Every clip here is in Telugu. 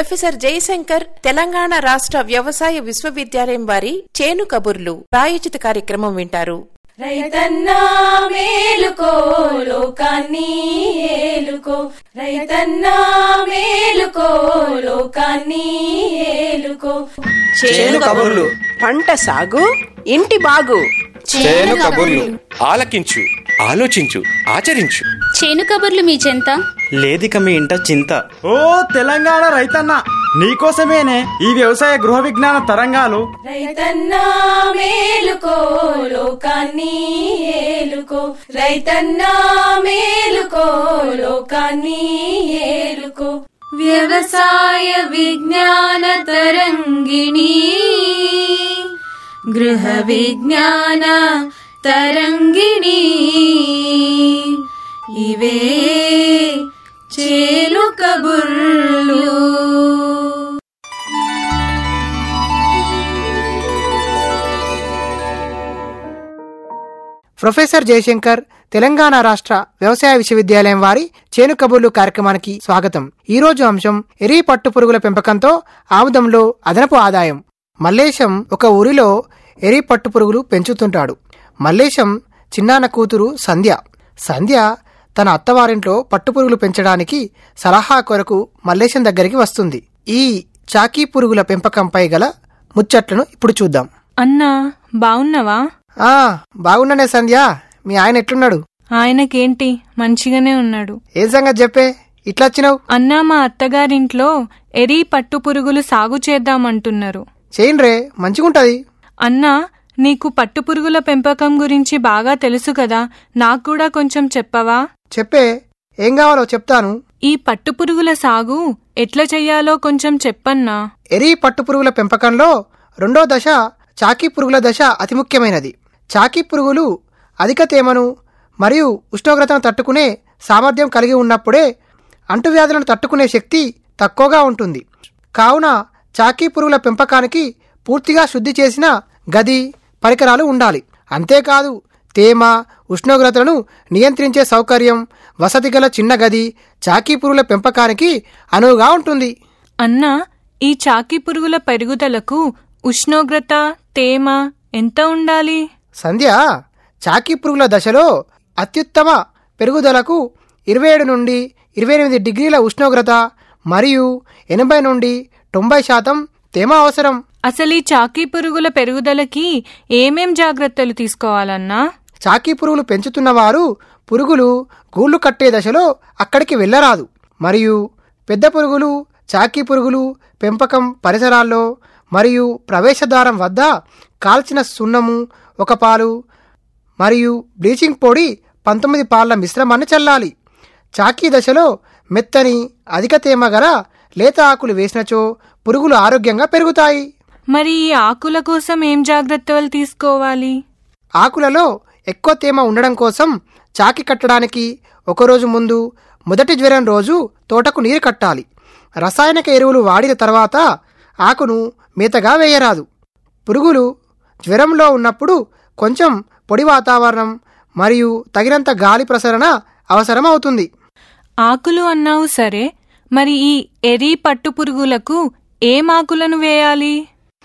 ప్రొఫెసర్ జయశంకర్ తెలంగాణ రాష్ట్ర వ్యవసాయ విశ్వవిద్యాలయం వారి చేను కబుర్లు ప్రాయోజిత కార్యక్రమం వింటారు రైతన్నా మేలుకో లోకాన్ని ఏలుకో రైతన్నా మేలుకో లోకాన్ని ఏలుకో చేను కబుర్లు పంట సాగు ఇంటి బాగు చేను కబుర్లు ఆలకించు ఆలోచించు ఆచరించు చేను కబుర్లు మీ చెంత లేదిక మీ ఇంట చింత ఓ తెలంగాణ రైతన్న నీకోసమేనే ఈ వ్యవసాయ గృహ విజ్ఞాన తరంగాలు రైతన్నా మేలుకో లోకాన్ని ఏలుకో రైతన్నా మేలుకో లోకాన్ని ఏలుకో వ్యవసాయ విజ్ఞాన తరంగిణి గృహ విజ్ఞాన తరంగిణి ఇవే చేలు కబుర్లు ప్రొఫెసర్ జయశంకర్ తెలంగాణ రాష్ట్ర వ్యవసాయ విశ్వవిద్యాలయం వారి చేను కబుర్లు కార్యక్రమానికి స్వాగతం ఈ రోజు అంశం ఎరీ పట్టు పురుగుల పెంపకంతో ఆముదంలో అదనపు ఆదాయం మల్లేశం ఒక ఊరిలో ఎరీ పట్టు పురుగులు పెంచుతుంటాడు మల్లేశం చిన్నాన్న కూతురు సంధ్య సంధ్య తన అత్తవారింట్లో పట్టుపురుగులు పెంచడానికి సలహా కొరకు మల్లేశం దగ్గరికి వస్తుంది ఈ చాకీ పురుగుల పెంపకంపై గల ముచ్చట్లను ఇప్పుడు చూద్దాం అన్నా బావున్నావా ఆ బాగున్నానే సంధ్య మీ ఆయన ఎట్లున్నాడు ఆయనకేంటి మంచిగానే ఉన్నాడు ఏం సంగతి చెప్పే ఇట్లా వచ్చినావు అన్నా మా అత్తగారింట్లో ఎరీ పట్టు పురుగులు సాగు చేద్దామంటున్నారు చేయండ్రే మంచిగుంటది అన్నా నీకు పట్టు పురుగుల పెంపకం గురించి బాగా తెలుసు కదా నాకు కూడా కొంచెం చెప్పవా చెప్పే ఏం కావాలో చెప్తాను ఈ పట్టు పురుగుల సాగు ఎట్లా చెయ్యాలో కొంచెం చెప్పన్నా ఎరీ పట్టు పురుగుల పెంపకంలో రెండో దశ చాకీ పురుగుల దశ అతి ముఖ్యమైనది చాకీ పురుగులు అధిక తేమను మరియు ఉష్ణోగ్రతను తట్టుకునే సామర్థ్యం కలిగి ఉన్నప్పుడే అంటువ్యాధులను తట్టుకునే శక్తి తక్కువగా ఉంటుంది కావున చాకీ పురుగుల పెంపకానికి పూర్తిగా శుద్ధి చేసిన గది పరికరాలు ఉండాలి అంతేకాదు తేమ ఉష్ణోగ్రతలను నియంత్రించే సౌకర్యం వసతి గల చిన్న గది చాకీ పురుగుల పెంపకానికి అనువుగా ఉంటుంది అన్నా ఈ చాకీ పురుగుల పెరుగుదలకు ఉష్ణోగ్రత తేమ ఎంత ఉండాలి సంధ్య చాకీ పురుగుల దశలో అత్యుత్తమ పెరుగుదలకు ఇరవై ఏడు నుండి ఇరవై ఎనిమిది డిగ్రీల ఉష్ణోగ్రత మరియు ఎనభై నుండి తొంభై శాతం తేమ అవసరం అసలు ఈ చాకీ పురుగుల పెరుగుదలకి ఏమేం జాగ్రత్తలు తీసుకోవాలన్నా చాకీ పురుగులు పెంచుతున్న వారు పురుగులు గూళ్ళు కట్టే దశలో అక్కడికి వెళ్ళరాదు మరియు పెద్ద పురుగులు చాకీ పురుగులు పెంపకం పరిసరాల్లో మరియు ప్రవేశద్వారం వద్ద కాల్చిన సున్నము ఒక పాలు మరియు బ్లీచింగ్ పొడి పంతొమ్మిది పాల మిశ్రమాన్ని చల్లాలి చాకీ దశలో మెత్తని అధిక తేమ గల లేత ఆకులు వేసినచో పురుగులు ఆరోగ్యంగా పెరుగుతాయి మరి ఈ ఆకుల కోసం ఏం జాగ్రత్తలు తీసుకోవాలి ఆకులలో ఎక్కువ తేమ ఉండడం కోసం చాకి కట్టడానికి ఒకరోజు ముందు మొదటి జ్వరం రోజు తోటకు నీరు కట్టాలి రసాయనిక ఎరువులు వాడిన తర్వాత ఆకును మేతగా వేయరాదు పురుగులు జ్వరంలో ఉన్నప్పుడు కొంచెం పొడి వాతావరణం మరియు తగినంత గాలి ప్రసరణ అవసరం అవుతుంది ఆకులు అన్నావు సరే మరి ఈ ఎరీ పట్టు పురుగులకు ఏం ఆకులను వేయాలి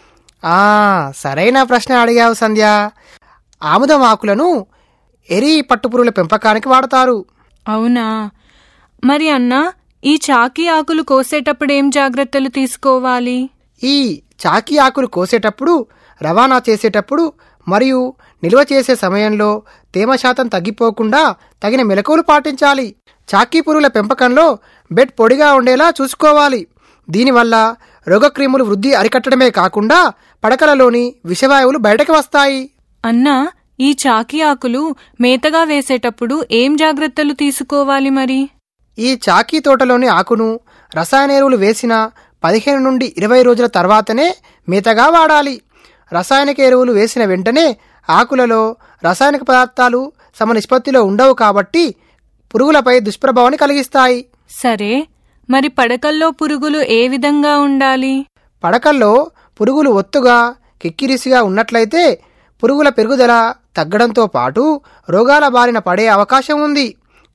ఆ సరైన ప్రశ్న అడిగావు సంధ్య ఆముదం ఆకులను ఎరి పట్టుపురుగుల పెంపకానికి వాడతారు అవునా మరి అన్నా ఈ చాకీ ఆకులు కోసేటప్పుడు ఏం జాగ్రత్తలు తీసుకోవాలి ఈ చాకీ ఆకులు కోసేటప్పుడు రవాణా చేసేటప్పుడు మరియు నిల్వ చేసే సమయంలో తేమ శాతం తగ్గిపోకుండా తగిన మెలకువలు పాటించాలి చాకీ పురుగుల పెంపకంలో బెడ్ పొడిగా ఉండేలా చూసుకోవాలి దీనివల్ల రోగక్రిములు వృద్ధి అరికట్టడమే కాకుండా పడకలలోని విషవాయువులు బయటకు వస్తాయి అన్నా ఈ చాకీ ఆకులు మేతగా వేసేటప్పుడు ఏం జాగ్రత్తలు తీసుకోవాలి మరి ఈ చాకీ తోటలోని ఆకును రసాయన ఎరువులు వేసిన పదిహేను నుండి ఇరవై రోజుల తర్వాతనే మేతగా వాడాలి రసాయనిక ఎరువులు వేసిన వెంటనే ఆకులలో రసాయనిక పదార్థాలు సమ నిష్పత్తిలో ఉండవు కాబట్టి పురుగులపై దుష్ప్రభావాన్ని కలిగిస్తాయి సరే మరి పడకల్లో పురుగులు ఏ విధంగా ఉండాలి పడకల్లో పురుగులు ఒత్తుగా కిక్కిరిసిగా ఉన్నట్లయితే పురుగుల పెరుగుదల తగ్గడంతో పాటు రోగాల బారిన పడే అవకాశం ఉంది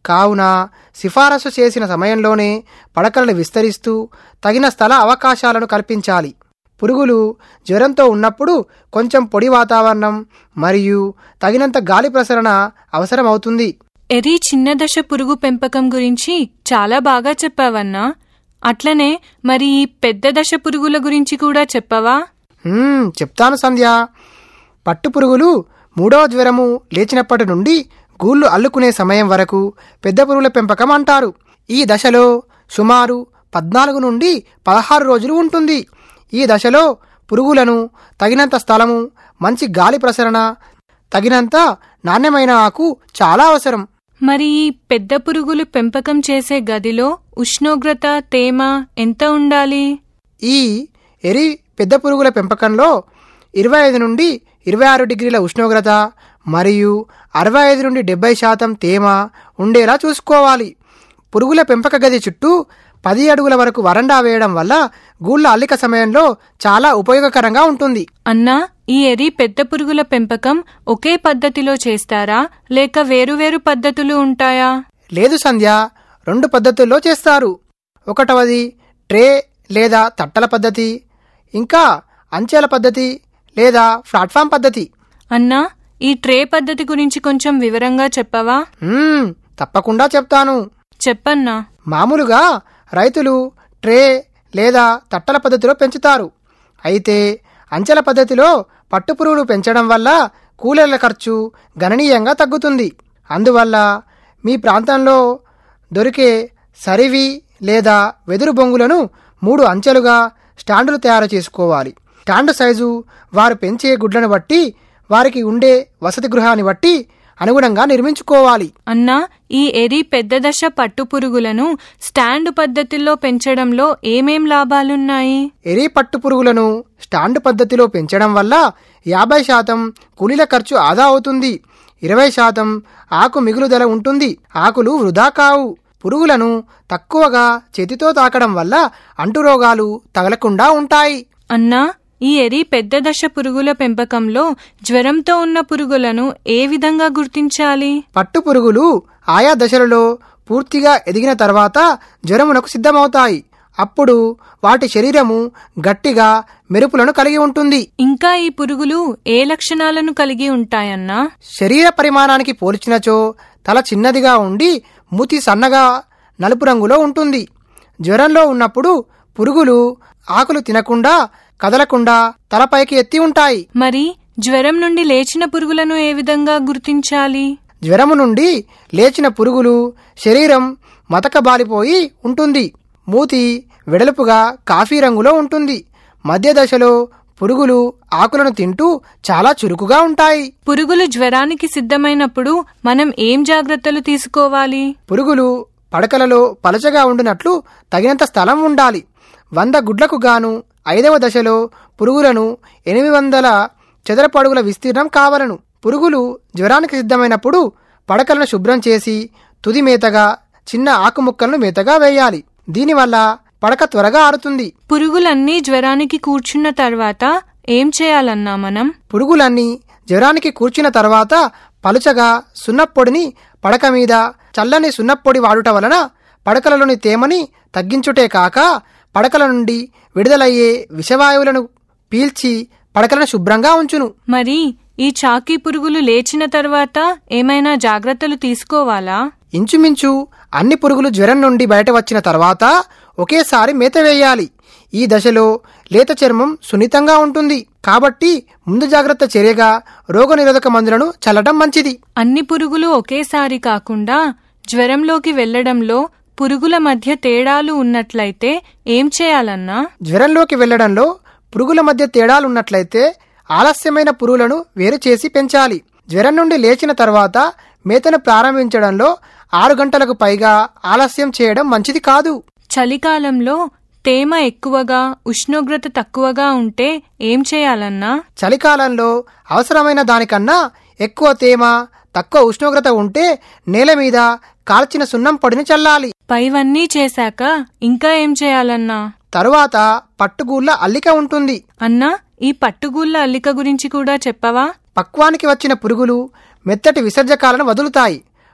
కావున సిఫారసు చేసిన సమయంలోనే పడకలను విస్తరిస్తూ తగిన స్థల అవకాశాలను కల్పించాలి పురుగులు జ్వరంతో ఉన్నప్పుడు కొంచెం పొడి వాతావరణం మరియు తగినంత గాలి ప్రసరణ అవసరమవుతుంది ఎరీ చిన్న దశ పురుగు పెంపకం గురించి చాలా బాగా చెప్పావన్నా అట్లనే మరి ఈ పెద్ద దశ పురుగుల గురించి కూడా చెప్పవా హ్మ్, చెప్తాను సంధ్య పట్టుపురుగులు మూడవ జ్వరము లేచినప్పటి నుండి గూళ్ళు అల్లుకునే సమయం వరకు పెద్ద పురుగుల పెంపకం అంటారు ఈ దశలో సుమారు పద్నాలుగు నుండి పదహారు రోజులు ఉంటుంది ఈ దశలో పురుగులను తగినంత స్థలము మంచి గాలి ప్రసరణ తగినంత నాణ్యమైన ఆకు చాలా అవసరం మరి ఈ పెద్ద పురుగులు పెంపకం చేసే గదిలో ఉష్ణోగ్రత తేమ ఎంత ఉండాలి ఈ ఎరి పెద్ద పురుగుల పెంపకంలో ఇరవై ఐదు నుండి ఇరవై ఆరు డిగ్రీల ఉష్ణోగ్రత మరియు అరవై ఐదు నుండి డెబ్బై శాతం తేమ ఉండేలా చూసుకోవాలి పురుగుల పెంపక గది చుట్టూ పది అడుగుల వరకు వరండా వేయడం వల్ల గూళ్ళ అల్లిక సమయంలో చాలా ఉపయోగకరంగా ఉంటుంది అన్నా ఈ ఎరి పెద్ద పురుగుల పెంపకం ఒకే పద్ధతిలో చేస్తారా లేక వేరువేరు పద్ధతులు ఉంటాయా లేదు సంధ్య రెండు పద్ధతుల్లో చేస్తారు ఒకటవది ట్రే లేదా తట్టల పద్ధతి ఇంకా అంచెల పద్ధతి లేదా ప్లాట్ఫామ్ పద్ధతి అన్నా ఈ ట్రే పద్ధతి గురించి కొంచెం వివరంగా చెప్పవా మ్మ్, తప్పకుండా చెప్తాను చెప్పన్నా మామూలుగా రైతులు ట్రే లేదా తట్టల పద్ధతిలో పెంచుతారు అయితే అంచెల పద్ధతిలో పట్టుపురుగులు పెంచడం వల్ల కూలీల ఖర్చు గణనీయంగా తగ్గుతుంది అందువల్ల మీ ప్రాంతంలో దొరికే సరివి లేదా వెదురు బొంగులను మూడు అంచెలుగా స్టాండులు తయారు చేసుకోవాలి స్టాండు సైజు వారు పెంచే గుడ్లను బట్టి వారికి ఉండే వసతి గృహాన్ని బట్టి అనుగుణంగా నిర్మించుకోవాలి అన్నా ఈ ఎరి పెద్ద దశ పట్టుపురుగులను స్టాండ్ పద్ధతిలో పెంచడంలో ఏమేం లాభాలున్నాయి ఎరీ పట్టు పురుగులను స్టాండ్ పద్ధతిలో పెంచడం వల్ల యాభై శాతం కూలీల ఖర్చు ఆదా అవుతుంది ఇరవై శాతం ఆకు మిగులుదల ఉంటుంది ఆకులు వృధా కావు పురుగులను తక్కువగా చేతితో తాకడం వల్ల అంటురోగాలు తగలకుండా ఉంటాయి అన్నా ఈ ఎరి పెద్ద దశ పురుగుల పెంపకంలో జ్వరంతో ఉన్న పురుగులను ఏ విధంగా గుర్తించాలి పట్టు పురుగులు ఆయా దశలలో పూర్తిగా ఎదిగిన తర్వాత జ్వరమునకు సిద్ధమవుతాయి అప్పుడు వాటి శరీరము గట్టిగా మెరుపులను కలిగి ఉంటుంది ఇంకా ఈ పురుగులు ఏ లక్షణాలను కలిగి ఉంటాయన్నా శరీర పరిమాణానికి పోల్చినచో తల చిన్నదిగా ఉండి మూతి సన్నగా నలుపు రంగులో ఉంటుంది జ్వరంలో ఉన్నప్పుడు పురుగులు ఆకులు తినకుండా కదలకుండా తలపైకి ఎత్తి ఉంటాయి మరి జ్వరం నుండి లేచిన పురుగులను ఏ విధంగా గుర్తించాలి జ్వరము నుండి లేచిన పురుగులు శరీరం మతకబాలిపోయి ఉంటుంది మూతి వెడల్పుగా కాఫీ రంగులో ఉంటుంది మధ్య దశలో పురుగులు ఆకులను తింటూ చాలా చురుకుగా ఉంటాయి పురుగులు జ్వరానికి సిద్ధమైనప్పుడు మనం ఏం జాగ్రత్తలు తీసుకోవాలి పురుగులు పడకలలో పలచగా ఉండినట్లు తగినంత స్థలం ఉండాలి వంద గుడ్లకు గాను ఐదవ దశలో పురుగులను ఎనిమిది వందల చదరపు అడుగుల విస్తీర్ణం కావలను పురుగులు జ్వరానికి సిద్ధమైనప్పుడు పడకలను శుభ్రం చేసి తుది మేతగా చిన్న ఆకుముక్కలను మేతగా వేయాలి దీనివల్ల పడక త్వరగా ఆరుతుంది పురుగులన్నీ జ్వరానికి కూర్చున్న తర్వాత ఏం చేయాలన్నా మనం పురుగులన్నీ జ్వరానికి కూర్చున్న తర్వాత పలుచగా సున్నప్పొడిని పడక మీద చల్లని సున్నప్పొడి వాడుట వలన పడకలలోని తేమని తగ్గించుటే కాక పడకల నుండి విడుదలయ్యే విషవాయువులను పీల్చి పడకలను శుభ్రంగా ఉంచును మరి ఈ చాకీ పురుగులు లేచిన తర్వాత ఏమైనా జాగ్రత్తలు తీసుకోవాలా ఇంచుమించు అన్ని పురుగులు జ్వరం నుండి బయట వచ్చిన తర్వాత ఒకేసారి మేత వేయాలి ఈ దశలో లేత చర్మం సున్నితంగా ఉంటుంది కాబట్టి ముందు జాగ్రత్త చర్యగా రోగనిరోధక మందులను చల్లడం మంచిది అన్ని పురుగులు ఒకేసారి కాకుండా జ్వరంలోకి వెళ్లడంలో పురుగుల మధ్య తేడాలు ఉన్నట్లయితే ఏం చేయాలన్నా జ్వరంలోకి వెళ్లడంలో పురుగుల మధ్య తేడాలున్నట్లయితే ఆలస్యమైన పురుగులను వేరు చేసి పెంచాలి జ్వరం నుండి లేచిన తర్వాత మేతను ప్రారంభించడంలో ఆరు గంటలకు పైగా ఆలస్యం చేయడం మంచిది కాదు చలికాలంలో తేమ ఎక్కువగా ఉష్ణోగ్రత తక్కువగా ఉంటే ఏం చేయాలన్నా చలికాలంలో అవసరమైన దానికన్నా ఎక్కువ తేమ తక్కువ ఉష్ణోగ్రత ఉంటే నేల మీద కాల్చిన సున్నం పొడిని చల్లాలి పైవన్నీ చేశాక ఇంకా ఏం చేయాలన్నా తరువాత పట్టుగూళ్ళ అల్లిక ఉంటుంది అన్నా ఈ పట్టుగూళ్ళ అల్లిక గురించి కూడా చెప్పవా పక్వానికి వచ్చిన పురుగులు మెత్తటి విసర్జకాలను వదులుతాయి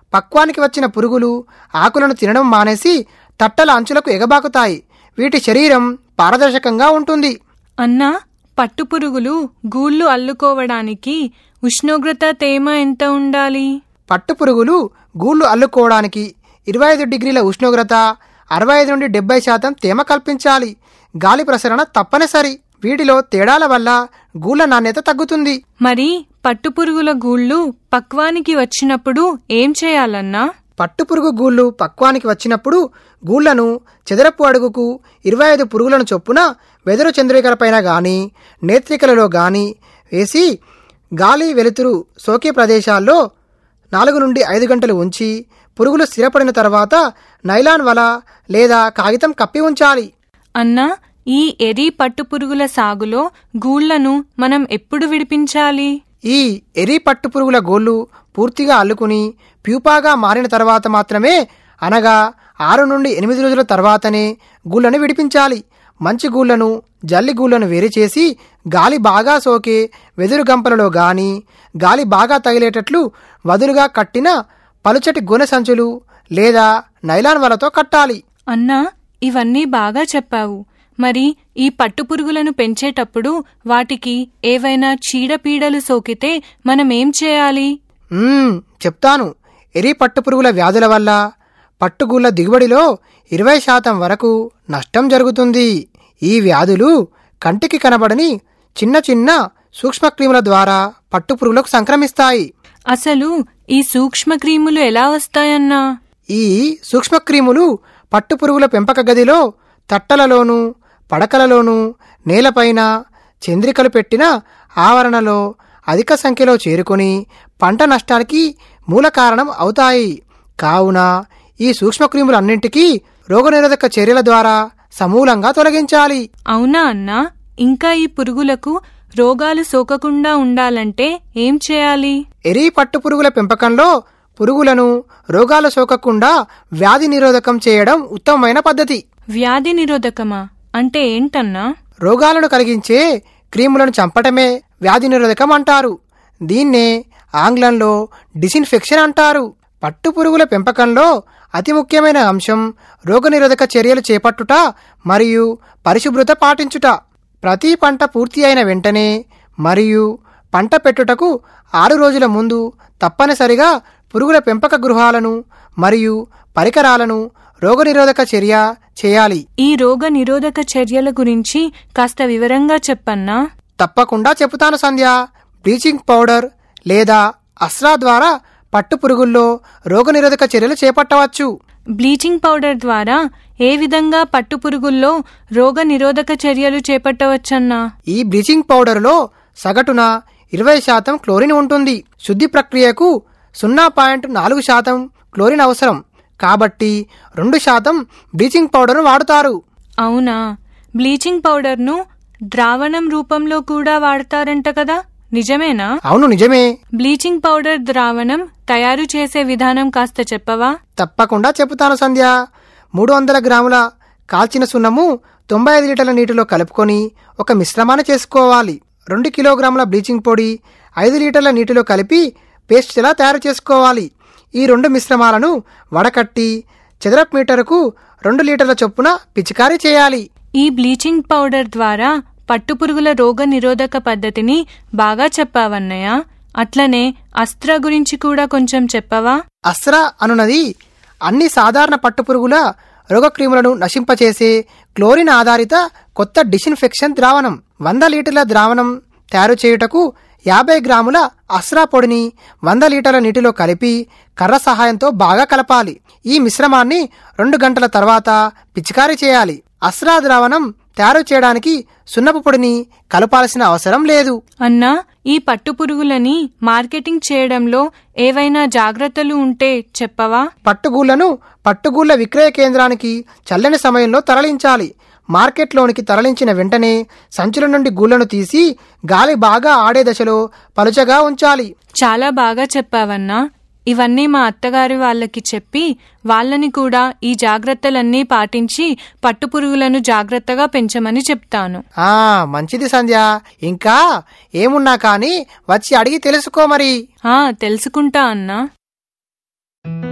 పక్వానికి వచ్చిన పురుగులు ఆకులను తినడం మానేసి తట్టల అంచులకు ఎగబాకుతాయి వీటి శరీరం పారదర్శకంగా ఉంటుంది అన్నా పట్టుపురుగులు గూళ్ళు అల్లుకోవడానికి ఉష్ణోగ్రత తేమ ఎంత ఉండాలి పట్టుపురుగులు గూళ్ళు అల్లుకోవడానికి ఇరవై ఐదు డిగ్రీల ఉష్ణోగ్రత అరవై ఐదు నుండి డెబ్బై శాతం తేమ కల్పించాలి గాలి ప్రసరణ తప్పనిసరి వీటిలో తేడాల వల్ల గూళ్ళ నాణ్యత తగ్గుతుంది మరి పట్టుపురుగుల గూళ్ళు పక్వానికి వచ్చినప్పుడు ఏం చేయాలన్నా పట్టుపురుగు గూళ్ళు పక్వానికి వచ్చినప్పుడు గూళ్లను చెదరపు అడుగుకు ఇరవై ఐదు పురుగులను చొప్పున వెదురు చంద్రికలపైన గాని నేత్రికలలో గాని వేసి గాలి వెలుతురు సోకే ప్రదేశాల్లో నాలుగు నుండి ఐదు గంటలు ఉంచి పురుగులు స్థిరపడిన తర్వాత నైలాన్ వల లేదా కాగితం కప్పి ఉంచాలి అన్నా ఈ ఎరి పట్టుపురుగుల సాగులో గూళ్లను మనం ఎప్పుడు విడిపించాలి ఈ ఎరి పట్టుపురుగుల గోళ్ళు పూర్తిగా అల్లుకుని ప్యూపాగా మారిన తర్వాత మాత్రమే అనగా ఆరు నుండి ఎనిమిది రోజుల తర్వాతనే గూళ్ళను విడిపించాలి మంచి గూళ్ళను జల్లి గూళ్ళను వేరు చేసి గాలి బాగా సోకే వెదురు గంపలలో గాని గాలి బాగా తగిలేటట్లు వదులుగా కట్టిన పలుచటి గోనె సంచులు లేదా నైలాన్ వలతో కట్టాలి అన్నా ఇవన్నీ బాగా చెప్పావు మరి ఈ పట్టుపురుగులను పెంచేటప్పుడు వాటికి ఏవైనా చీడపీడలు సోకితే మనం ఏం చేయాలి మ్మ్, చెప్తాను ఎరి పట్టుపురుగుల వ్యాధుల వల్ల పట్టుగూళ్ళ దిగుబడిలో ఇరవై శాతం వరకు నష్టం జరుగుతుంది ఈ వ్యాధులు కంటికి కనబడని చిన్న చిన్న సూక్ష్మక్రిముల ద్వారా పట్టుపురుగులకు సంక్రమిస్తాయి అసలు ఈ సూక్ష్మక్రిములు ఎలా వస్తాయన్నా ఈ సూక్ష్మక్రిములు పట్టుపురుగుల పెంపక గదిలో తట్టలలోనూ పడకలలోనూ నేలపైన చంద్రికలు పెట్టిన ఆవరణలో అధిక సంఖ్యలో చేరుకొని పంట నష్టానికి మూల కారణం అవుతాయి కావున ఈ సూక్ష్మక్రిములన్నింటికీ రోగనిరోధక చర్యల ద్వారా సమూలంగా తొలగించాలి అవునా అన్నా ఇంకా ఈ పురుగులకు రోగాలు సోకకుండా ఉండాలంటే ఏం చేయాలి ఎరీ పట్టుపురుగుల పెంపకంలో పురుగులను రోగాలు సోకకుండా వ్యాధి నిరోధకం చేయడం ఉత్తమమైన పద్ధతి వ్యాధి నిరోధకమా అంటే ఏంటన్నా రోగాలను కలిగించే క్రీములను చంపటమే వ్యాధి నిరోధకం అంటారు దీన్నే ఆంగ్లంలో డిసిన్ఫెక్షన్ అంటారు పట్టుపురుగుల పెంపకంలో అతి ముఖ్యమైన అంశం రోగనిరోధక చర్యలు చేపట్టుట మరియు పరిశుభ్రత పాటించుట ప్రతి పంట పూర్తి అయిన వెంటనే మరియు పంట పెట్టుటకు ఆరు రోజుల ముందు తప్పనిసరిగా పురుగుల పెంపక గృహాలను మరియు పరికరాలను రోగనిరోధక చర్య చేయాలి ఈ రోగ నిరోధక చర్యల గురించి కాస్త వివరంగా చెప్పన్నా తప్పకుండా చెబుతాను సంధ్య బ్లీచింగ్ పౌడర్ లేదా అస్రా ద్వారా పట్టు పురుగుల్లో రోగనిరోధక చర్యలు చేపట్టవచ్చు బ్లీచింగ్ పౌడర్ ద్వారా ఏ విధంగా పట్టుపురుగుల్లో రోగ నిరోధక చర్యలు చేపట్టవచ్చన్నా ఈ బ్లీచింగ్ పౌడర్లో సగటున ఇరవై శాతం క్లోరిన్ ఉంటుంది శుద్ధి ప్రక్రియకు సున్నా పాయింట్ నాలుగు శాతం క్లోరిన్ అవసరం కాబట్టి రెండు శాతం బ్లీచింగ్ పౌడర్ను వాడుతారు అవునా బ్లీచింగ్ పౌడర్ను ద్రావణం రూపంలో కూడా వాడతారంట కదా నిజమేనా అవును నిజమే బ్లీచింగ్ పౌడర్ ద్రావణం తయారు చేసే విధానం కాస్త చెప్పవా తప్పకుండా చెబుతాను సంధ్య మూడు వందల గ్రాముల కాల్చిన సున్నము తొంభై ఐదు లీటర్ల నీటిలో కలుపుకొని ఒక మిశ్రమాన్ని చేసుకోవాలి రెండు కిలోగ్రాముల బ్లీచింగ్ పొడి ఐదు లీటర్ల నీటిలో కలిపి పేస్ట్ ఇలా తయారు చేసుకోవాలి ఈ రెండు మిశ్రమాలను వడకట్టి చదరపు మీటరుకు రెండు లీటర్ల చొప్పున పిచికారీ చేయాలి ఈ బ్లీచింగ్ పౌడర్ ద్వారా పట్టుపురుగుల రోగ నిరోధక పద్ధతిని బాగా చెప్పావన్నయ్య అట్లనే అస్త్ర గురించి కూడా కొంచెం చెప్పవా అస్రా అనునది అన్ని సాధారణ పట్టుపురుగుల రోగక్రిములను నశింపచేసే క్లోరిన్ ఆధారిత కొత్త డిసిన్ఫెక్షన్ ద్రావణం వంద లీటర్ల ద్రావణం తయారు చేయుటకు యాభై గ్రాముల అస్రా పొడిని వంద లీటర్ల నీటిలో కలిపి కర్ర సహాయంతో బాగా కలపాలి ఈ మిశ్రమాన్ని రెండు గంటల తర్వాత పిచికారీ చేయాలి అస్రా ద్రావణం తయారు చేయడానికి సున్నపు పొడిని కలపాల్సిన అవసరం లేదు అన్నా ఈ పట్టుపురుగులని మార్కెటింగ్ చేయడంలో ఏవైనా జాగ్రత్తలు ఉంటే చెప్పవా పట్టుగూళ్లను పట్టుగూళ్ల విక్రయ కేంద్రానికి చల్లని సమయంలో తరలించాలి మార్కెట్లోనికి తరలించిన వెంటనే సంచుల నుండి గూళ్లను తీసి గాలి బాగా ఆడే దశలో పలుచగా ఉంచాలి చాలా బాగా చెప్పావన్నా ఇవన్నీ మా అత్తగారి వాళ్ళకి చెప్పి వాళ్ళని కూడా ఈ జాగ్రత్తలన్నీ పాటించి పట్టుపురుగులను జాగ్రత్తగా పెంచమని చెప్తాను ఆ మంచిది సంధ్య ఇంకా ఏమున్నా కానీ వచ్చి అడిగి తెలుసుకో మరి ఆ తెలుసుకుంటా అన్నా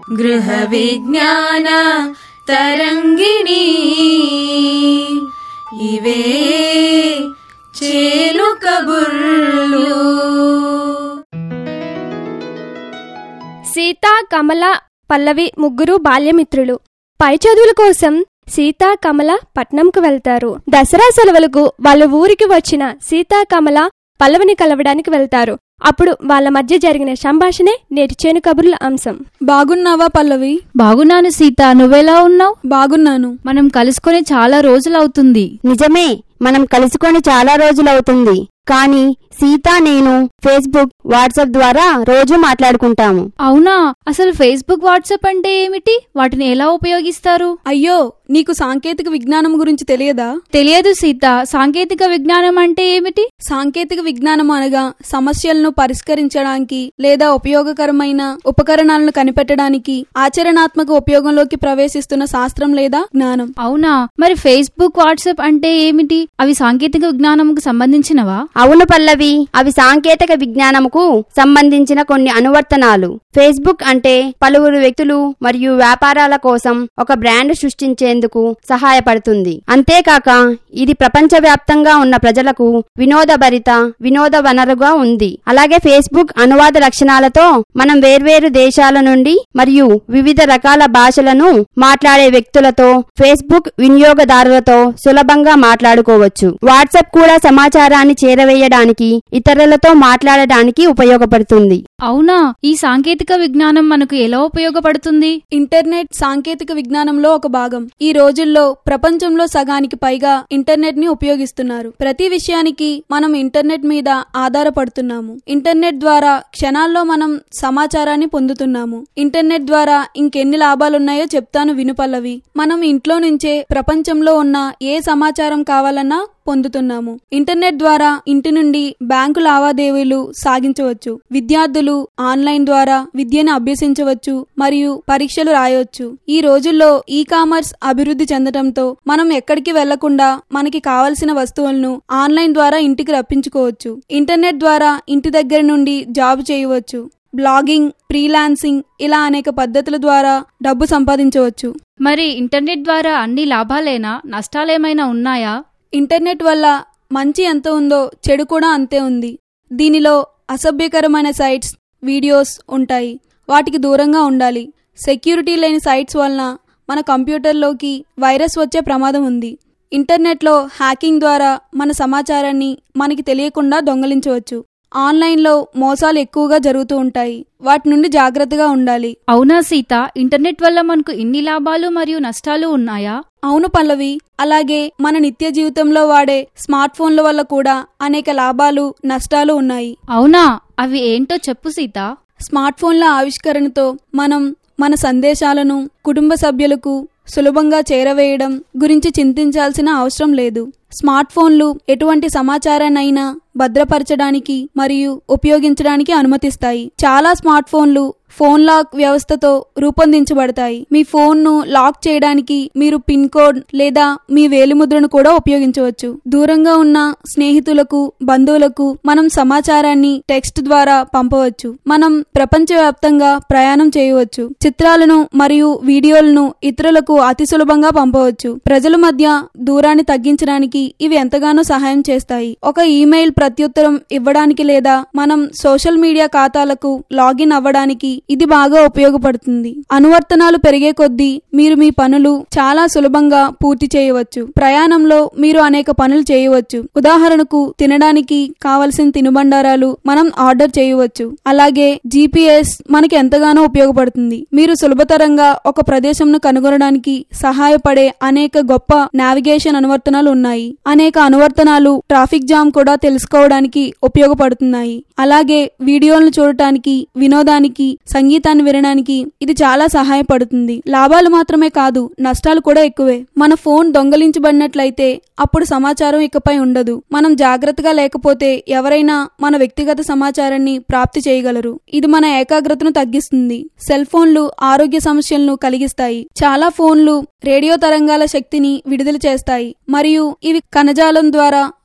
గృహ విజ్ఞాన తరంగిణి ఇవే చేలు కబుర్లు సీత కమల పల్లవి ముగ్గురు బాల్యమిత్రులు పై చదువుల కోసం సీత కమల పట్నంకు వెళ్తారు దసరా సెలవులకు వాళ్ళ ఊరికి వచ్చిన సీత కమల పల్లవిని కలవడానికి వెళ్తారు అప్పుడు వాళ్ళ మధ్య జరిగిన సంభాషణే నేటి చేను కబుర్ల అంశం బాగున్నావా పల్లవి బాగున్నాను సీత నువ్వెలా ఉన్నావు బాగున్నాను మనం కలుసుకొని చాలా రోజులవుతుంది నిజమే మనం కలుసుకొని చాలా రోజులవుతుంది కానీ సీత నేను ఫేస్బుక్ వాట్సాప్ ద్వారా రోజు మాట్లాడుకుంటాము అవునా అసలు ఫేస్బుక్ వాట్సాప్ అంటే ఏమిటి వాటిని ఎలా ఉపయోగిస్తారు అయ్యో నీకు సాంకేతిక విజ్ఞానం గురించి తెలియదా తెలియదు సీత సాంకేతిక విజ్ఞానం అంటే ఏమిటి సాంకేతిక విజ్ఞానం అనగా సమస్యలను పరిష్కరించడానికి లేదా ఉపయోగకరమైన ఉపకరణాలను కనిపెట్టడానికి ఆచరణాత్మక ఉపయోగంలోకి ప్రవేశిస్తున్న శాస్త్రం లేదా జ్ఞానం అవునా మరి ఫేస్బుక్ వాట్సాప్ అంటే ఏమిటి అవి సాంకేతిక విజ్ఞానంకు సంబంధించినవా అవును పల్లవి అవి సాంకేతిక విజ్ఞానముకు సంబంధించిన కొన్ని అనువర్తనాలు ఫేస్బుక్ అంటే పలువురు వ్యక్తులు మరియు వ్యాపారాల కోసం ఒక బ్రాండ్ సృష్టించేందుకు సహాయపడుతుంది అంతేకాక ఇది ప్రపంచవ్యాప్తంగా ఉన్న ప్రజలకు వినోదభరిత వినోద వనరుగా ఉంది అలాగే ఫేస్బుక్ అనువాద లక్షణాలతో మనం వేర్వేరు దేశాల నుండి మరియు వివిధ రకాల భాషలను మాట్లాడే వ్యక్తులతో ఫేస్బుక్ వినియోగదారులతో సులభంగా మాట్లాడుకోవచ్చు వాట్సాప్ కూడా సమాచారాన్ని చేరవేయడానికి ఇతరులతో మాట్లాడడానికి ఉపయోగపడుతుంది అవునా ఈ సాంకేతిక విజ్ఞానం మనకు ఎలా ఉపయోగపడుతుంది ఇంటర్నెట్ సాంకేతిక విజ్ఞానంలో ఒక భాగం ఈ రోజుల్లో ప్రపంచంలో సగానికి పైగా ఇంటర్నెట్ ని ఉపయోగిస్తున్నారు ప్రతి విషయానికి మనం ఇంటర్నెట్ మీద ఆధారపడుతున్నాము ఇంటర్నెట్ ద్వారా క్షణాల్లో మనం సమాచారాన్ని పొందుతున్నాము ఇంటర్నెట్ ద్వారా ఇంకెన్ని లాభాలున్నాయో చెప్తాను వినుపల్లవి మనం ఇంట్లో నుంచే ప్రపంచంలో ఉన్న ఏ సమాచారం కావాలన్నా పొందుతున్నాము ఇంటర్నెట్ ద్వారా ఇంటి నుండి బ్యాంకు లావాదేవీలు సాగించవచ్చు విద్యార్థులు ఆన్లైన్ ద్వారా విద్యను అభ్యసించవచ్చు మరియు పరీక్షలు రాయవచ్చు ఈ రోజుల్లో ఈ కామర్స్ అభివృద్ధి చెందడంతో మనం ఎక్కడికి వెళ్లకుండా మనకి కావలసిన వస్తువులను ఆన్లైన్ ద్వారా ఇంటికి రప్పించుకోవచ్చు ఇంటర్నెట్ ద్వారా ఇంటి దగ్గర నుండి జాబ్ చేయవచ్చు బ్లాగింగ్ ఫ్రీలాన్సింగ్ ఇలా అనేక పద్ధతుల ద్వారా డబ్బు సంపాదించవచ్చు మరి ఇంటర్నెట్ ద్వారా అన్ని లాభాలేనా నష్టాలేమైనా ఉన్నాయా ఇంటర్నెట్ వల్ల మంచి ఎంత ఉందో చెడు కూడా అంతే ఉంది దీనిలో అసభ్యకరమైన సైట్స్ వీడియోస్ ఉంటాయి వాటికి దూరంగా ఉండాలి సెక్యూరిటీ లేని సైట్స్ వలన మన కంప్యూటర్లోకి వైరస్ వచ్చే ప్రమాదం ఉంది ఇంటర్నెట్లో హ్యాకింగ్ ద్వారా మన సమాచారాన్ని మనకి తెలియకుండా దొంగలించవచ్చు ఆన్లైన్లో మోసాలు ఎక్కువగా జరుగుతూ ఉంటాయి వాటి నుండి జాగ్రత్తగా ఉండాలి అవునా సీత ఇంటర్నెట్ వల్ల మనకు ఇన్ని లాభాలు మరియు నష్టాలు ఉన్నాయా అవును పల్లవి అలాగే మన నిత్య జీవితంలో వాడే స్మార్ట్ ఫోన్ల వల్ల కూడా అనేక లాభాలు నష్టాలు ఉన్నాయి అవునా అవి ఏంటో చెప్పు సీత స్మార్ట్ ఫోన్ల ఆవిష్కరణతో మనం మన సందేశాలను కుటుంబ సభ్యులకు సులభంగా చేరవేయడం గురించి చింతించాల్సిన అవసరం లేదు స్మార్ట్ ఫోన్లు ఎటువంటి సమాచారాన్నైనా భద్రపరచడానికి మరియు ఉపయోగించడానికి అనుమతిస్తాయి చాలా స్మార్ట్ ఫోన్లు ఫోన్ లాక్ వ్యవస్థతో రూపొందించబడతాయి మీ ఫోన్ను లాక్ చేయడానికి మీరు పిన్ కోడ్ లేదా మీ వేలిముద్రను కూడా ఉపయోగించవచ్చు దూరంగా ఉన్న స్నేహితులకు బంధువులకు మనం సమాచారాన్ని టెక్స్ట్ ద్వారా పంపవచ్చు మనం ప్రపంచవ్యాప్తంగా ప్రయాణం చేయవచ్చు చిత్రాలను మరియు వీడియోలను ఇతరులకు అతి సులభంగా పంపవచ్చు ప్రజల మధ్య దూరాన్ని తగ్గించడానికి ఇవి ఎంతగానో సహాయం చేస్తాయి ఒక ఈమెయిల్ ప్రత్యుత్తరం ఇవ్వడానికి లేదా మనం సోషల్ మీడియా ఖాతాలకు లాగిన్ అవ్వడానికి ఇది బాగా ఉపయోగపడుతుంది అనువర్తనాలు పెరిగే కొద్దీ మీరు మీ పనులు చాలా సులభంగా పూర్తి చేయవచ్చు ప్రయాణంలో మీరు అనేక పనులు చేయవచ్చు ఉదాహరణకు తినడానికి కావలసిన తినుబండారాలు మనం ఆర్డర్ చేయవచ్చు అలాగే జీపీఎస్ మనకి ఎంతగానో ఉపయోగపడుతుంది మీరు సులభతరంగా ఒక ప్రదేశంను కనుగొనడానికి సహాయపడే అనేక గొప్ప నావిగేషన్ అనువర్తనాలు ఉన్నాయి అనేక అనువర్తనాలు ట్రాఫిక్ జామ్ కూడా తెలుసుకోవడానికి ఉపయోగపడుతున్నాయి అలాగే వీడియోలను చూడటానికి వినోదానికి సంగీతాన్ని వినడానికి ఇది చాలా సహాయపడుతుంది లాభాలు మాత్రమే కాదు నష్టాలు కూడా ఎక్కువే మన ఫోన్ దొంగలించబడినట్లయితే అప్పుడు సమాచారం ఇకపై ఉండదు మనం జాగ్రత్తగా లేకపోతే ఎవరైనా మన వ్యక్తిగత సమాచారాన్ని ప్రాప్తి చేయగలరు ఇది మన ఏకాగ్రతను తగ్గిస్తుంది సెల్ ఫోన్లు ఆరోగ్య సమస్యలను కలిగిస్తాయి చాలా ఫోన్లు రేడియో తరంగాల శక్తిని విడుదల చేస్తాయి మరియు ఇవి కణజాలం ద్వారా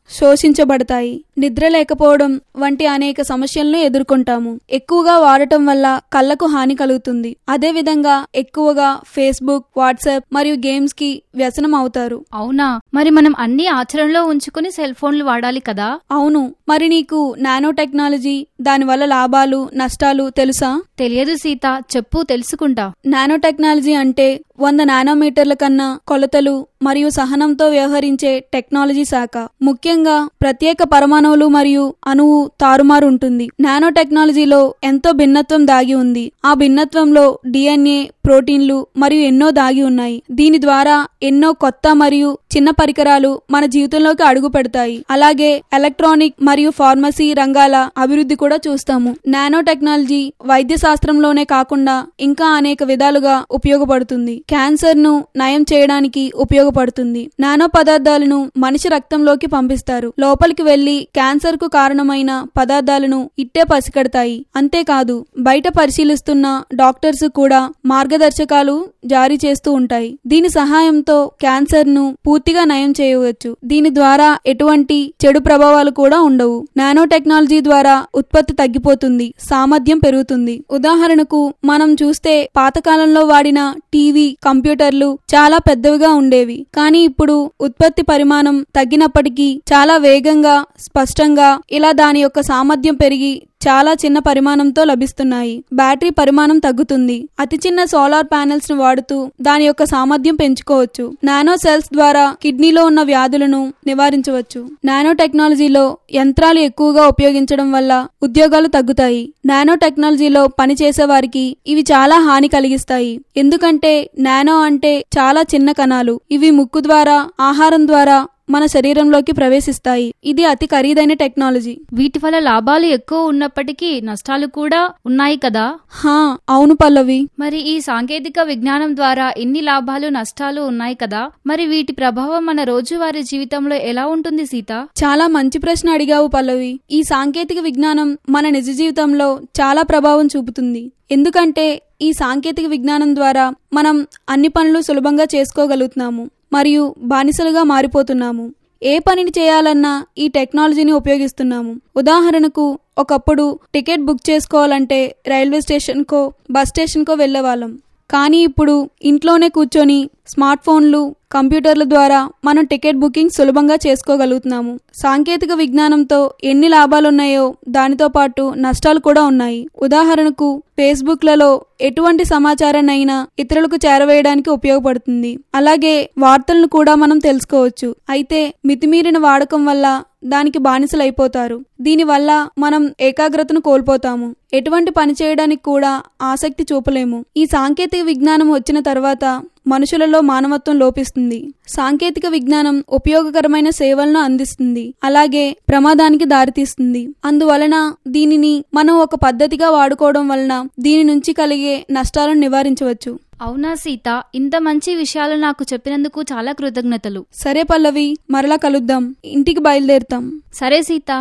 శోషించబడతాయి నిద్ర లేకపోవడం వంటి అనేక సమస్యలను ఎదుర్కొంటాము ఎక్కువగా వాడటం వల్ల కళ్ళకు హాని కలుగుతుంది అదే విధంగా ఎక్కువగా ఫేస్బుక్ వాట్సాప్ మరియు గేమ్స్ కి వ్యసనం అవుతారు అవునా మరి మనం అన్ని ఆచరణలో ఉంచుకుని సెల్ ఫోన్లు వాడాలి కదా అవును మరి నీకు నానో టెక్నాలజీ దానివల్ల లాభాలు నష్టాలు తెలుసా తెలియదు సీత చెప్పు తెలుసుకుంటా నానో టెక్నాలజీ అంటే వంద నానోమీటర్ల కన్నా కొలతలు మరియు సహనంతో వ్యవహరించే టెక్నాలజీ శాఖ ముఖ్యంగా ప్రత్యేక పరమాణువులు మరియు అణువు తారుమారు ఉంటుంది నానో టెక్నాలజీలో ఎంతో భిన్నత్వం దాగి ఉంది ఆ భిన్నత్వంలో డిఎన్ఏ ప్రోటీన్లు మరియు ఎన్నో దాగి ఉన్నాయి దీని ద్వారా ఎన్నో కొత్త మరియు చిన్న పరికరాలు మన జీవితంలోకి అడుగు పెడతాయి అలాగే ఎలక్ట్రానిక్ మరియు ఫార్మసీ రంగాల అభివృద్ధి కూడా చూస్తాము నానో టెక్నాలజీ వైద్య శాస్త్రంలోనే కాకుండా ఇంకా అనేక విధాలుగా ఉపయోగపడుతుంది క్యాన్సర్ ను నయం చేయడానికి ఉపయోగపడుతుంది నానో పదార్థాలను మనిషి రక్తంలోకి పంపిస్తారు లోపలికి వెళ్లి క్యాన్సర్ కు కారణమైన పదార్థాలను ఇట్టే పసిగడతాయి అంతేకాదు బయట పరిశీలిస్తున్న డాక్టర్స్ కూడా మార్గదర్శకాలు జారీ చేస్తూ ఉంటాయి దీని సహాయంతో క్యాన్సర్ ను పూర్తిగా నయం చేయవచ్చు దీని ద్వారా ఎటువంటి చెడు ప్రభావాలు కూడా ఉండవు నానో టెక్నాలజీ ద్వారా ఉత్పత్తి తగ్గిపోతుంది సామర్థ్యం పెరుగుతుంది ఉదాహరణకు మనం చూస్తే పాతకాలంలో వాడిన టీవీ కంప్యూటర్లు చాలా పెద్దవిగా ఉండేవి కానీ ఇప్పుడు ఉత్పత్తి పరిమాణం తగ్గినప్పటికీ చాలా వేగంగా స్పష్టంగా ఇలా దాని యొక్క సామర్థ్యం పెరిగి చాలా చిన్న పరిమాణంతో లభిస్తున్నాయి బ్యాటరీ పరిమాణం తగ్గుతుంది అతి చిన్న సోలార్ ప్యానెల్స్ ను వాడుతూ దాని యొక్క సామర్థ్యం పెంచుకోవచ్చు నానో సెల్స్ ద్వారా కిడ్నీలో ఉన్న వ్యాధులను నివారించవచ్చు నానో టెక్నాలజీలో యంత్రాలు ఎక్కువగా ఉపయోగించడం వల్ల ఉద్యోగాలు తగ్గుతాయి నానో టెక్నాలజీలో పనిచేసే వారికి ఇవి చాలా హాని కలిగిస్తాయి ఎందుకంటే నానో అంటే చాలా చిన్న కణాలు ఇవి ముక్కు ద్వారా ఆహారం ద్వారా మన శరీరంలోకి ప్రవేశిస్తాయి ఇది అతి ఖరీదైన టెక్నాలజీ వీటి వల్ల లాభాలు ఎక్కువ ఉన్నప్పటికీ నష్టాలు కూడా ఉన్నాయి కదా హా అవును పల్లవి మరి ఈ సాంకేతిక విజ్ఞానం ద్వారా ఎన్ని లాభాలు నష్టాలు ఉన్నాయి కదా మరి వీటి ప్రభావం మన రోజువారీ జీవితంలో ఎలా ఉంటుంది సీత చాలా మంచి ప్రశ్న అడిగావు పల్లవి ఈ సాంకేతిక విజ్ఞానం మన నిజ జీవితంలో చాలా ప్రభావం చూపుతుంది ఎందుకంటే ఈ సాంకేతిక విజ్ఞానం ద్వారా మనం అన్ని పనులు సులభంగా చేసుకోగలుగుతున్నాము మరియు బానిసలుగా మారిపోతున్నాము ఏ పనిని చేయాలన్నా ఈ టెక్నాలజీని ఉపయోగిస్తున్నాము ఉదాహరణకు ఒకప్పుడు టికెట్ బుక్ చేసుకోవాలంటే రైల్వే స్టేషన్కో బస్ స్టేషన్కో వెళ్ళేవాళ్ళం కానీ ఇప్పుడు ఇంట్లోనే కూర్చొని స్మార్ట్ ఫోన్లు కంప్యూటర్ల ద్వారా మనం టికెట్ బుకింగ్ సులభంగా చేసుకోగలుగుతున్నాము సాంకేతిక విజ్ఞానంతో ఎన్ని లాభాలున్నాయో దానితో పాటు నష్టాలు కూడా ఉన్నాయి ఉదాహరణకు ఫేస్బుక్లలో ఎటువంటి సమాచారాన్నైనా ఇతరులకు చేరవేయడానికి ఉపయోగపడుతుంది అలాగే వార్తలను కూడా మనం తెలుసుకోవచ్చు అయితే మితిమీరిన వాడకం వల్ల దానికి బానిసలైపోతారు దీనివల్ల మనం ఏకాగ్రతను కోల్పోతాము ఎటువంటి పని చేయడానికి కూడా ఆసక్తి చూపలేము ఈ సాంకేతిక విజ్ఞానం వచ్చిన తర్వాత మనుషులలో మానవత్వం లోపిస్తుంది సాంకేతిక విజ్ఞానం ఉపయోగకరమైన సేవలను అందిస్తుంది అలాగే ప్రమాదానికి దారితీస్తుంది అందువలన దీనిని మనం ఒక పద్ధతిగా వాడుకోవడం వలన దీని నుంచి కలిగే నష్టాలను నివారించవచ్చు అవునా సీత ఇంత మంచి విషయాలు నాకు చెప్పినందుకు చాలా కృతజ్ఞతలు సరే పల్లవి మరలా కలుద్దాం ఇంటికి బయలుదేరుతాం సరే సీత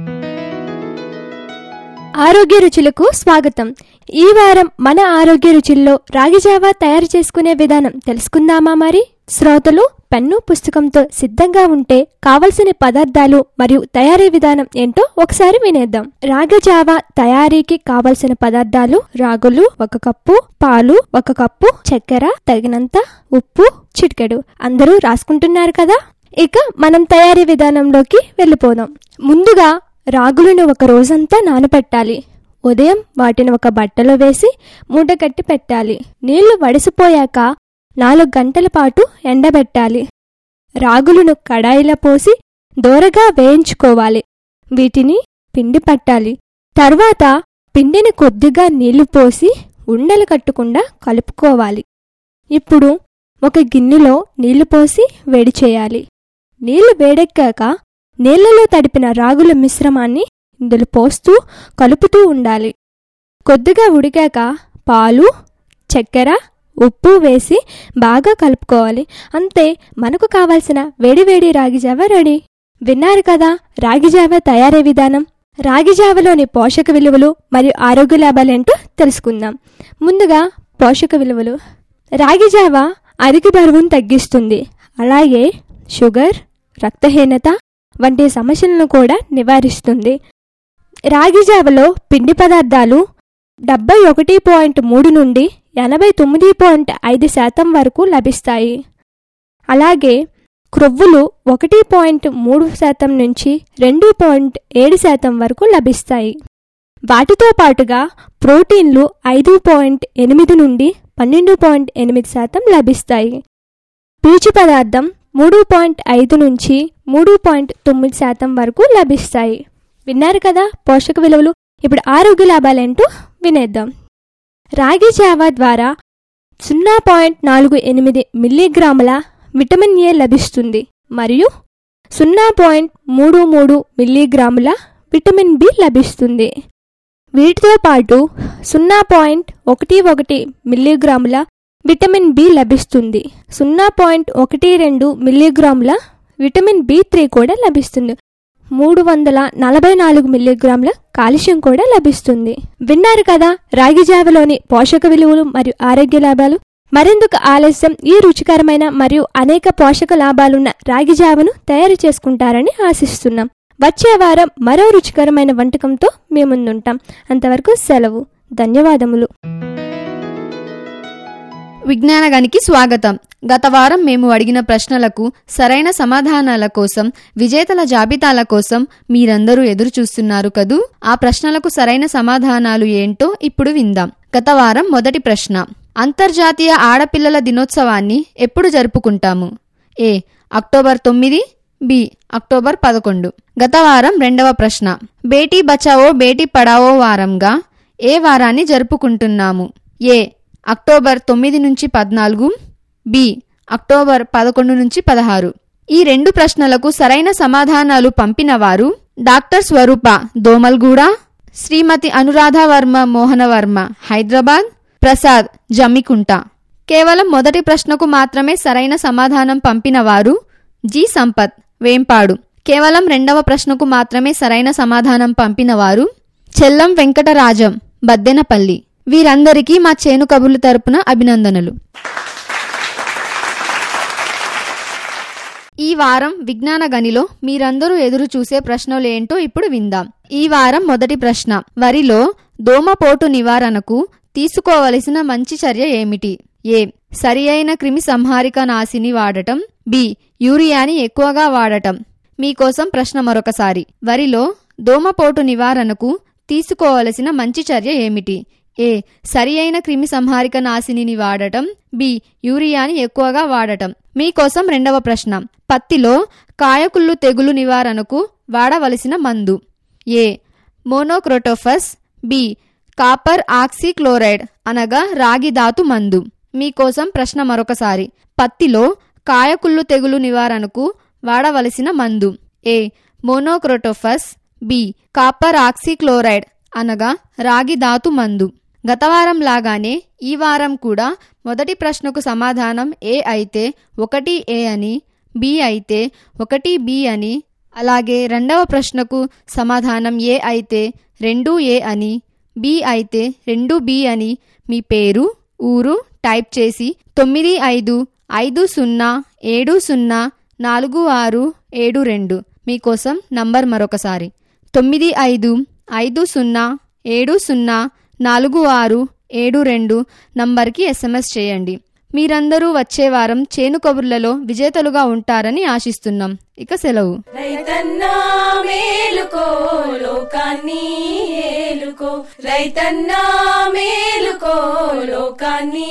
ఆరోగ్య రుచులకు స్వాగతం ఈ వారం మన ఆరోగ్య రుచుల్లో రాగి జావా తయారు చేసుకునే విధానం తెలుసుకుందామా మరి శ్రోతలు పెన్ను పుస్తకంతో సిద్ధంగా ఉంటే కావలసిన పదార్థాలు మరియు తయారీ విధానం ఏంటో ఒకసారి వినేద్దాం రాగి జావా తయారీకి కావలసిన పదార్థాలు రాగులు ఒక కప్పు పాలు ఒక కప్పు చక్కెర తగినంత ఉప్పు చిటికెడు అందరూ రాసుకుంటున్నారు కదా ఇక మనం తయారీ విధానంలోకి వెళ్ళిపోదాం ముందుగా రాగులను ఒక రోజంతా నానబెట్టాలి ఉదయం వాటిని ఒక బట్టలో వేసి మూట కట్టి పెట్టాలి నీళ్లు వడిసిపోయాక నాలుగు గంటల పాటు ఎండబెట్టాలి రాగులను కడాయిలో పోసి దోరగా వేయించుకోవాలి వీటిని పిండి పట్టాలి తర్వాత పిండిని కొద్దిగా నీళ్లు పోసి ఉండలు కట్టకుండా కలుపుకోవాలి ఇప్పుడు ఒక గిన్నెలో నీళ్లు పోసి వేడి చేయాలి నీళ్లు వేడెక్కాక నీళ్లలో తడిపిన రాగుల మిశ్రమాన్ని ఇందులో పోస్తూ కలుపుతూ ఉండాలి కొద్దిగా ఉడికాక పాలు చక్కెర ఉప్పు వేసి బాగా కలుపుకోవాలి అంతే మనకు కావలసిన వేడివేడి రాగి జావ రెడీ విన్నారు కదా రాగి జావ తయారీ విధానం రాగి జావలోని పోషక విలువలు మరియు ఆరోగ్య లాభాలేంటో తెలుసుకుందాం ముందుగా పోషక విలువలు రాగి జావ అధిక బరువును తగ్గిస్తుంది అలాగే షుగర్ రక్తహీనత వంటి సమస్యలను కూడా నివారిస్తుంది రాగి జావలో పిండి పదార్థాలు డెబ్బై ఒకటి పాయింట్ మూడు నుండి ఎనభై తొమ్మిది పాయింట్ ఐదు శాతం వరకు లభిస్తాయి అలాగే క్రొవ్వులు ఒకటి పాయింట్ మూడు శాతం నుంచి రెండు పాయింట్ ఏడు శాతం వరకు లభిస్తాయి వాటితో పాటుగా ప్రోటీన్లు ఐదు పాయింట్ ఎనిమిది నుండి పన్నెండు పాయింట్ ఎనిమిది శాతం లభిస్తాయి పీచు పదార్థం మూడు పాయింట్ ఐదు నుంచి మూడు పాయింట్ తొమ్మిది శాతం వరకు లభిస్తాయి విన్నారు కదా పోషక విలువలు ఇప్పుడు ఆరోగ్య లాభాలేంటో వినేద్దాం రాగి జావా ద్వారా సున్నా పాయింట్ నాలుగు ఎనిమిది మిల్లీగ్రాముల విటమిన్ ఏ లభిస్తుంది మరియు సున్నా పాయింట్ మూడు మూడు మిల్లీగ్రాముల విటమిన్ బి లభిస్తుంది వీటితో పాటు సున్నా పాయింట్ ఒకటి ఒకటి మిల్లీగ్రాముల విటమిన్ బి లభిస్తుంది సున్నా పాయింట్ ఒకటి రెండు మిల్లీగ్రాముల విటమిన్ బి త్రీ కూడా లభిస్తుంది మూడు వందల నలభై నాలుగు మిల్లీగ్రాముల కాల్షియం కూడా లభిస్తుంది విన్నారు కదా రాగి జావలోని పోషక విలువలు మరియు ఆరోగ్య లాభాలు మరెందుకు ఆలస్యం ఈ రుచికరమైన మరియు అనేక పోషక లాభాలున్న రాగి జావను తయారు చేసుకుంటారని ఆశిస్తున్నాం వచ్చే వారం మరో రుచికరమైన వంటకంతో మీ ముందుంటాం అంతవరకు సెలవు ధన్యవాదములు విజ్ఞానగానికి స్వాగతం గత వారం మేము అడిగిన ప్రశ్నలకు సరైన సమాధానాల కోసం విజేతల జాబితాల కోసం మీరందరూ ఎదురు చూస్తున్నారు కదూ ఆ ప్రశ్నలకు సరైన సమాధానాలు ఏంటో ఇప్పుడు విందాం గత వారం మొదటి ప్రశ్న అంతర్జాతీయ ఆడపిల్లల దినోత్సవాన్ని ఎప్పుడు జరుపుకుంటాము ఏ అక్టోబర్ తొమ్మిది బి అక్టోబర్ పదకొండు గత వారం రెండవ ప్రశ్న బేటీ బచావో బేటీ పడావో వారంగా ఏ వారాన్ని జరుపుకుంటున్నాము ఏ అక్టోబర్ తొమ్మిది నుంచి పద్నాలుగు బి అక్టోబర్ పదకొండు నుంచి పదహారు ఈ రెండు ప్రశ్నలకు సరైన సమాధానాలు పంపిన వారు డాక్టర్ స్వరూప దోమల్గూడ శ్రీమతి అనురాధ వర్మ మోహనవర్మ హైదరాబాద్ ప్రసాద్ జమ్మికుంట కేవలం మొదటి ప్రశ్నకు మాత్రమే సరైన సమాధానం పంపిన వారు జి సంపత్ వేంపాడు కేవలం రెండవ ప్రశ్నకు మాత్రమే సరైన సమాధానం పంపిన వారు చెల్లం వెంకటరాజం బద్దెనపల్లి వీరందరికీ మా చేను కబుర్లు తరపున అభినందనలు ఈ వారం విజ్ఞాన గనిలో మీరందరూ ఎదురు చూసే ప్రశ్నలేంటో ఇప్పుడు విందాం ఈ వారం మొదటి ప్రశ్న వరిలో దోమపోటు నివారణకు తీసుకోవలసిన మంచి చర్య ఏమిటి ఏ సరి అయిన క్రిమి సంహారిక నాశిని వాడటం బి యూరియాని ఎక్కువగా వాడటం మీకోసం ప్రశ్న మరొకసారి వరిలో దోమపోటు నివారణకు తీసుకోవలసిన మంచి చర్య ఏమిటి ఏ సరి అయిన క్రిమి సంహారిక నాశినిని వాడటం బి యూరియాని ఎక్కువగా వాడటం మీకోసం రెండవ ప్రశ్న పత్తిలో కాయకుళ్ళు తెగులు నివారణకు వాడవలసిన మందు A monocrotophos B copper oxychloride అనగా రాగి ధాతు మందు మీకోసం ప్రశ్న మరొకసారి పత్తిలో కాయకుళ్ళు తెగులు నివారణకు వాడవలసిన మందు A monocrotophos B copper oxychloride అనగా రాగి ధాతు మందు గత వారం లాగానే ఈ వారం కూడా మొదటి ప్రశ్నకు సమాధానం ఏ అయితే ఒకటి ఏ అని బి అయితే ఒకటి బి అని అలాగే రెండవ ప్రశ్నకు సమాధానం ఏ అయితే రెండు ఏ అని బి అయితే రెండు బి అని మీ పేరు ఊరు టైప్ చేసి తొమ్మిది ఐదు ఐదు సున్నా ఏడు సున్నా నాలుగు ఆరు ఏడు రెండు మీకోసం నంబర్ మరొకసారి తొమ్మిది ఐదు ఐదు సున్నా ఏడు సున్నా నాలుగు ఆరు ఏడు రెండు నంబర్కి ఎస్ఎంఎస్ చేయండి మీరందరూ వచ్చే వారం చేను కబుర్లలో విజేతలుగా ఉంటారని ఆశిస్తున్నాం ఇక సెలవు రైతన్నా మేలుకో లోకాన్ని ఏలుకో రైతన్నా మేలుకో లోకాన్ని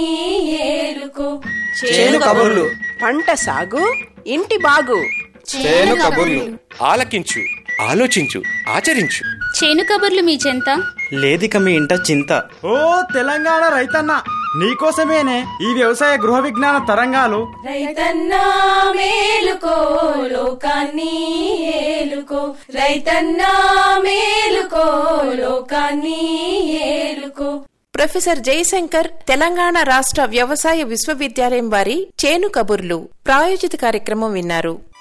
ఏలుకో చేను కబుర్లు పంట సాగు ఇంటి బాగు చేను కబుర్లు ఆలకించు ఆలోచించు ఆచరించు చేను కబుర్లు మీ చెంత లేదిక మీ ఇంట చింత ఓ తెలంగాణ రైతన్న నీకోసమేనే ఈ వ్యవసాయ గృహ విజ్ఞాన తరంగాలు రైతన్నా మేలుకో లోకాన్ని ఏలుకో రైతన్నా మేలుకో లోకాన్ని ఏలుకో ప్రొఫెసర్ జయశంకర్ తెలంగాణ రాష్ట్ర వ్యవసాయ విశ్వవిద్యాలయం వారి చేను కబుర్లు ప్రాయోజిత కార్యక్రమం విన్నారు